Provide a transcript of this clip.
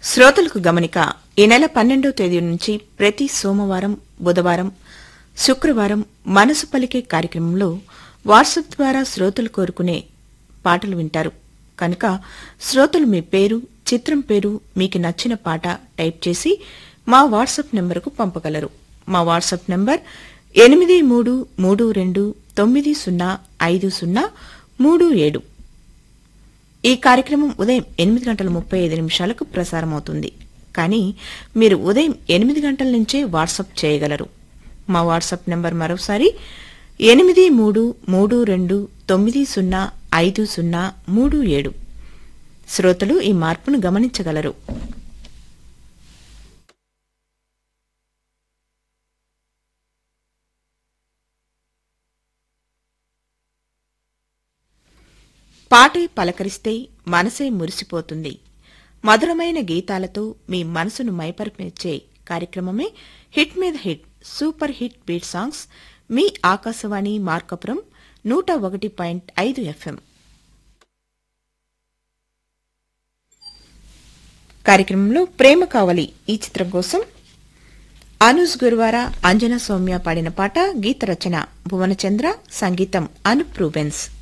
శ్రోతలకు గమనిక ఈ నెల పన్నెండో తేదీ నుంచి ప్రతి సోమవారం బుధవారం శుక్రవారం మనసు పలికే కార్యక్రమంలో వాట్సాప్ ద్వారా శ్రోతలు కోరుకునే పాటలు వింటారు కనుక శ్రోతలు మీ పేరు చిత్రం పేరు మీకు నచ్చిన పాట టైప్ చేసి మా వాట్సాప్ నెంబరుకు పంపగలరు మా వాట్సాప్ నంబర్ ఎనిమిది మూడు మూడు రెండు తొమ్మిది సున్నా ఐదు సున్నా మూడు ఏడు ఈ కార్యక్రమం ఉదయం ఎనిమిది గంటల ముప్పై ఐదు నిమిషాలకు ప్రసారమవుతుంది కానీ మీరు ఉదయం ఎనిమిది గంటల నుంచే వాట్సాప్ చేయగలరు మా వాట్సాప్ నంబర్ మరోసారి ఎనిమిది మూడు మూడు రెండు తొమ్మిది సున్నా ఐదు సున్నా మూడు ఏడు శ్రోతలు ఈ మార్పును గమనించగలరు పాటే పలకరిస్తే మనసే మురిసిపోతుంది మధురమైన గీతాలతో మీ మనసును మైపరిపించే కార్యక్రమమే హిట్ మీద hit super hit beat songs మీ ఆకాశవాణి మార్కపురం నూట ఒకటి పాయింట్ ఐదు ఎఫ్ఎం కార్యక్రమంలో ప్రేమ కావలి ఈ చిత్రం కోసం అనూస్ గురువార అంజనా సౌమ్య పాడిన పాట గీత రచన భువనచంద్ర సంగీతం అనుప్ రూబెన్స్